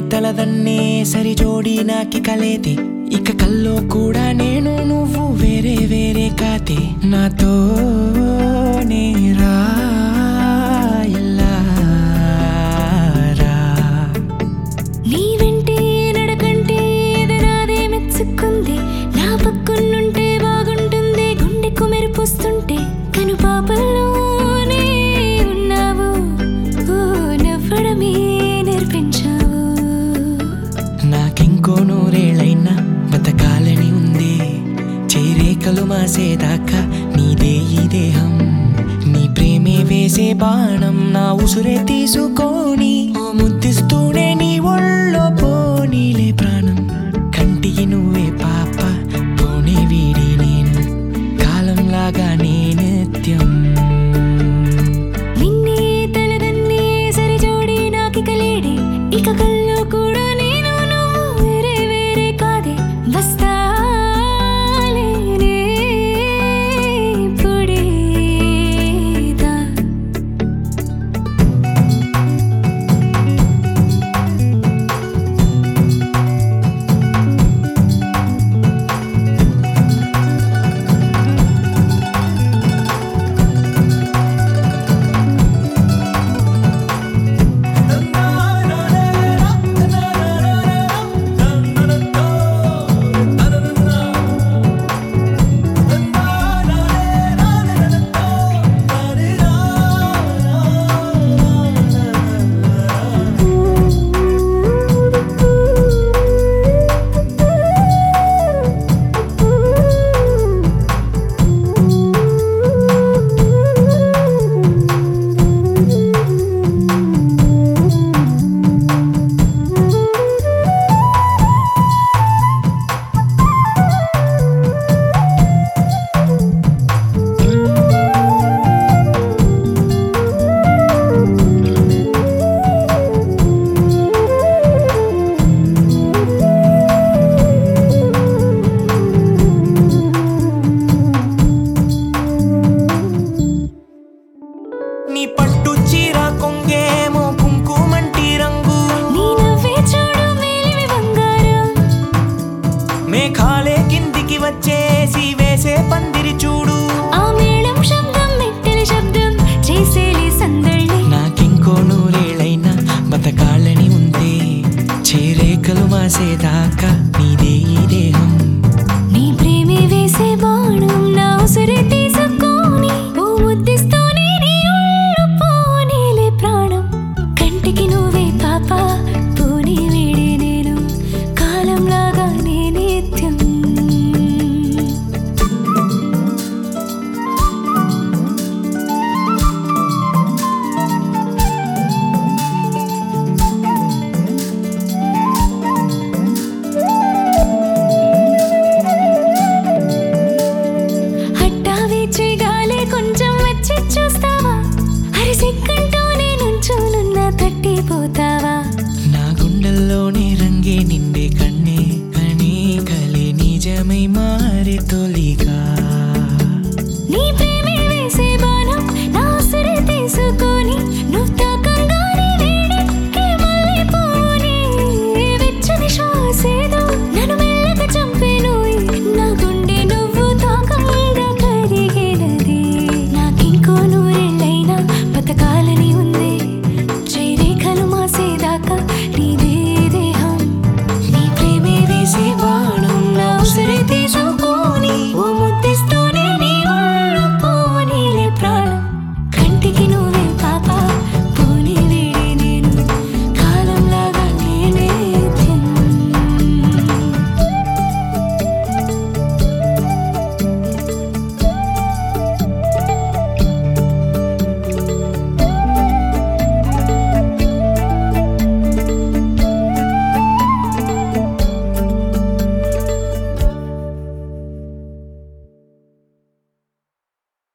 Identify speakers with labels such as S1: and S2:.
S1: తలదన్నే సరి జోడి నాకి కలేతే ఇక కల్లో కూడా నేను నువ్వు వేరే వేరే కాతే నాతో రా ఎల్లారా.
S2: నీ వెంటే నడకంటే ఎదరాదే మెచ్చుకుంది నా పక్కనుంటే బాగుంటుంది గుండెకు మెరుపొస్తుంటే కను పాపల్లోనే ఉన్నావు ఓ నవ్వడమే నేర్పించావు
S1: నాకింకో నూరేళ్ళైనా బతకాలని ఉంది చేరేకలు మాసేదాకా నీదే ఈ దేహం నీ ప్రేమే వేసే బాణం నా ఉసురే తీసుకొని ఓ ముద్దిస్తూనే నీ ఒళ్ళో పోనీలే ప్రాణం కంటికి నువ్వే పాప పోనే వీడి నేను కాలంలాగా నే నిత్యం
S2: నిన్నే తలదన్నే సరి జోడి నాకిక లేడే ఇక కల్లో కూడా నేను నువ్వు వేరే వేరే కాదే వస్తాలేనే పుడేదా
S1: నీ పట్టు చీర కొంగేమో కుంకుమంటి రంగు
S2: నీ నవ్వే చూడు మేలిమి బంగారం
S1: మేఘాలే కిందికి వచ్చేసి వేసే పందిరి చూడు
S2: ఆ మేళం శబ్దం మెట్టెల శబ్దం చేసేలి సందళ్ళి
S1: నాకింకో నూరేళ్ళైనా బతకాలని ఉందే చేరేకలు మాసేదాకా నీదే ఈ దేహం
S2: నీ ప్రేమే వేసే బాణం నా ఉసిరి తీసుకొని ఓ ముద్దిస్తూనే నీ ఒళ్ళు పోనీలే ప్రాణం కంటికి నువ్వే పాప పోనీ వేడి నేను కాలంలాగా నే నిత్యం హట్టా వేచి గాలే కొంచెం వచ్చి చూస్తావా అరిసెక్కంటూనే నుంచోనున్న తట్టిపోతావా
S1: నా గుండెల్లోనే రంగే నిన్ను